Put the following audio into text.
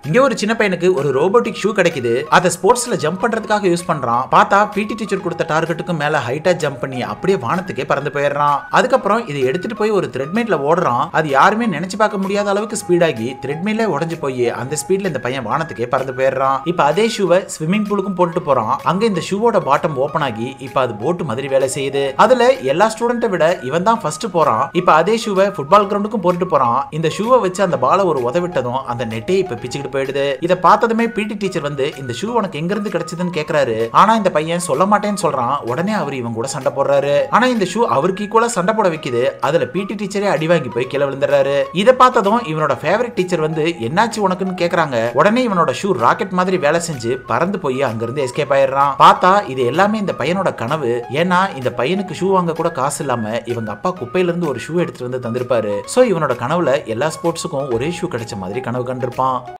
இங்க ஒரு சின்ன பையனுக்கு ஒரு ரோபோட்டிக் ஷூ கிடைக்குது அதை ஸ்போர்ட்ஸ்ல ஜம்ப் பண்றதுக்காக யூஸ் பண்றான் பார்த்தா பிடி டீச்சர் கொடுத்த டார்கெட்டுக்கு மேல ஹைட்டா ஜம்ப் பண்ணி அப்படியே வானத்துக்கே பறந்து போயிடுறான் அதுக்கப்புறம் இதை எடுத்துட்டு போய் ஒரு த்ரெட்மேட்ல ஓடுறான் அது யாருமே நினைச்சு பார்க்க முடியாத அளவுக்கு ஸ்பீடாகி த்ரெட்மேல உடஞ்சு போய் அந்த ஸ்பீட்ல இந்த பையன் வானத்துக்கே பறந்து போயிடுறான் இப்ப அதே ஷூவை ஸ்விம்மிங் பூலுக்கும் போட்டுட்டு போறான் அங்க இந்த ஷூவோட பாட்டம் ஓபன் ஆகி இப்ப அது போட்டு மாதிரி வேலை செய்யுது அதுல எல்லா ஸ்டூடெண்ட்டை விட இவன் தான் ஃபர்ஸ்ட் போறான் இப்ப அதே ஷூவை ஃபுட்பால் கிரவுண்டுக்கும் போட்டுட்டு போறான் இந்த ஷூவை வச்சு அந்த பாலை ஒரு உதவிட்டதும் அந்த நெட்டே இப்ப பிச்சுக்கிட்டு போயிடுது இதை பார்த்ததுமே பிடி டீச்சர் வந்து இந்த ஷூ உனக்கு எங்க இருந்து கிடைச்சதுன்னு கேக்குறாரு ஆனா இந்த பையன் சொல்ல மாட்டேன்னு சொல்றான் உடனே அவர் இவன் கூட சண்டை போடுறாரு ஆனா இந்த ஷூ அவருக்கு ஈக்குவலா சண்டை போட வைக்குது அதுல பிடி டீச்சரே அடி வாங்கி போய் கீழே விழுந்துறாரு இதை பார்த்ததும் இவனோட ஃபேவரட் டீச்சர் வந்து என்னாச்சு உனக்குன்னு கேக்குறாங்க உடனே இவனோட ஷூ ராக்கெட் மாதிரி வேலை செஞ்சு பறந்து போய் அங்கிருந்து எஸ்கேப் ஆயிடுறான் பார்த்தா இது எல்லாமே இந்த பையனோட கனவு ஏன்னா இந்த பையனுக்கு ஷூ வாங்க கூட காசு இல்லாம இவங்க அப்பா குப்பையில இருந்து ஒரு ஷூ எடுத்துட்டு வந்து தந்திருப்பாரு சோ இவனோட கனவுல எல்லா ஸ்போர்ட்ஸுக்கும் ஒரே ஷூ கிடைச்ச மாதிரி கனவு கண்டிருப்பான்